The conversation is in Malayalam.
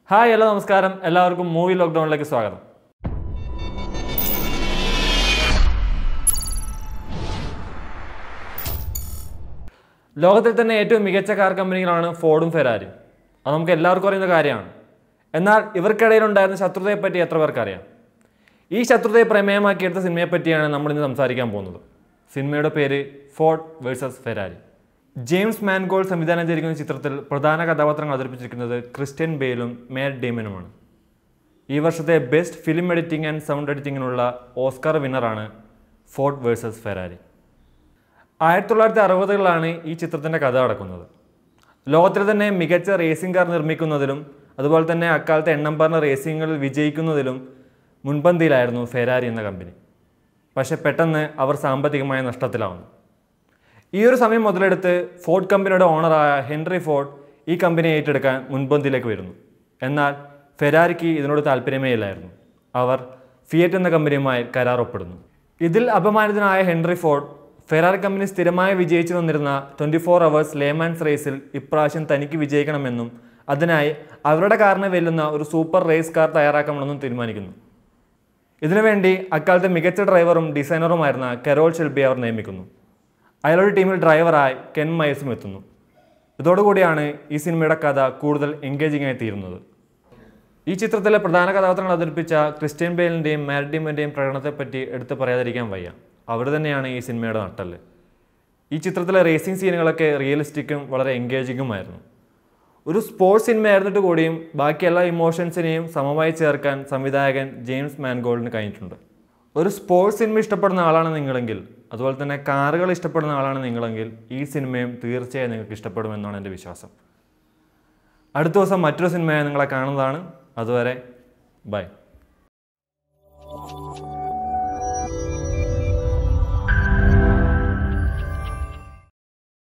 ഹായ് ഹലോ നമസ്കാരം എല്ലാവർക്കും മൂവി ലോക്ക്ഡൗണിലേക്ക് സ്വാഗതം ലോകത്തിൽ തന്നെ ഏറ്റവും മികച്ച കാർ കമ്പനികളാണ് ഫോർഡും ഫെരാരിയും അത് നമുക്ക് എല്ലാവർക്കും അറിയുന്ന കാര്യമാണ് എന്നാൽ ഇവർക്കിടയിലുണ്ടായിരുന്ന ശത്രുതയെപ്പറ്റി എത്ര പേർക്കറിയാം ഈ ശത്രുതയെ പ്രമേയമാക്കിയെടുത്ത സിനിമയെ പറ്റിയാണ് നമ്മൾ ഇന്ന് സംസാരിക്കാൻ പോകുന്നത് സിനിമയുടെ പേര് Ford versus Ferrari James Mangold സംവിധാനം ചെയ്തിരിക്കുന്ന ചിത്രത്തിൽ പ്രധാന കഥാപാത്രങ്ങൾ അവതരിപ്പിച്ചിരിക്കുന്നത് ക്രിസ്ത്യൻ ബെയിലും മേറ്റ് ഡേമനുമാണ് ഈ വർഷത്തെ best film editing and sound എഡിറ്റിങ്ങിനുള്ള ഓസ്കാർ വിന്നറാണ് ഫോർഡ് വേഴ്സസ് ഫെരാരി ആയിരത്തി തൊള്ളായിരത്തി അറുപതുകളിലാണ് ഈ ചിത്രത്തിൻ്റെ കഥ നടക്കുന്നത് ലോകത്തിലെ തന്നെ മികച്ച റേസിംഗ് കാർ നിർമ്മിക്കുന്നതിലും അതുപോലെ തന്നെ അക്കാലത്തെ എണ്ണം പറഞ്ഞ റേസിങ്ങുകളിൽ വിജയിക്കുന്നതിലും മുൻപന്തിയിലായിരുന്നു ഫെരാരി എന്ന കമ്പനി പക്ഷേ പെട്ടെന്ന് അവർ സാമ്പത്തികമായ നഷ്ടത്തിലാവുന്നു ഈ ഒരു സമയം മുതലെടുത്ത് ഫോർഡ് കമ്പനിയുടെ ഓണറായ ഹെൻറി ഫോർഡ് ഈ കമ്പനി ഏറ്റെടുക്കാൻ മുൻപന്തിയിലേക്ക് വരുന്നു എന്നാൽ ഫെരാരിക്ക് ഇതിനോട് താല്പര്യമേ ഇല്ലായിരുന്നു അവർ ഫിയറ്റ് എന്ന കമ്പനിയുമായി കരാർ ഒപ്പിടുന്നു ഇതിൽ അപമാനിതനായ ഹെൻറി ഫോർഡ് ഫെറാറി കമ്പനി സ്ഥിരമായി വിജയിച്ചു വന്നിരുന്ന ട്വൻറ്റി ഫോർ അവേഴ്സ് ലേമാൻസ് റേസിൽ ഇപ്രാവശ്യം തനിക്ക് വിജയിക്കണമെന്നും അതിനായി അവരുടെ കാറിനെ വെല്ലുന്ന ഒരു സൂപ്പർ റേസ് കാർ തയ്യാറാക്കണമെന്നും തീരുമാനിക്കുന്നു ഇതിനുവേണ്ടി അക്കാലത്തെ മികച്ച ഡ്രൈവറും ഡിസൈനറുമായിരുന്ന കരോൾ ഷെൽബി അവർ നിയമിക്കുന്നു അയാളുടെ ടീമിൽ ഡ്രൈവറായി കെൻ മൈൽസും എത്തുന്നു ഇതോടുകൂടിയാണ് ഈ സിനിമയുടെ കഥ കൂടുതൽ എൻഗേജിംഗ് ആയി തീരുന്നത് ഈ ചിത്രത്തിലെ പ്രധാന കഥാപാത്രങ്ങൾ അവതരിപ്പിച്ച ക്രിസ്ത്യൻ ബെയിലിൻ്റെയും മാരിഡിമിൻ്റെയും പ്രകടനത്തെപ്പറ്റി എടുത്ത് പറയാതിരിക്കാൻ വയ്യ അവർ തന്നെയാണ് ഈ സിനിമയുടെ നട്ടല് ഈ ചിത്രത്തിലെ റേസിംഗ് സീനുകളൊക്കെ റിയലിസ്റ്റിക്കും വളരെ എൻഗേജിങ്ങുമായിരുന്നു ഒരു സ്പോർട്സ് സിനിമയായിരുന്നിട്ട് കൂടിയും ബാക്കി എല്ലാ ഇമോഷൻസിനെയും സമമായി ചേർക്കാൻ സംവിധായകൻ ജെയിംസ് മാൻഗോൾഡിന് കഴിഞ്ഞിട്ടുണ്ട് ഒരു സ്പോർട്സ് സിനിമ ഇഷ്ടപ്പെടുന്ന ആളാണ് നിങ്ങളെങ്കിൽ അതുപോലെ തന്നെ കാറുകൾ ഇഷ്ടപ്പെടുന്ന ആളാണ് നിങ്ങളെങ്കിൽ ഈ സിനിമയും തീർച്ചയായും നിങ്ങൾക്ക് ഇഷ്ടപ്പെടുമെന്നാണ് എൻ്റെ വിശ്വാസം അടുത്ത ദിവസം മറ്റൊരു സിനിമയായി നിങ്ങളെ കാണുന്നതാണ് അതുവരെ ബൈ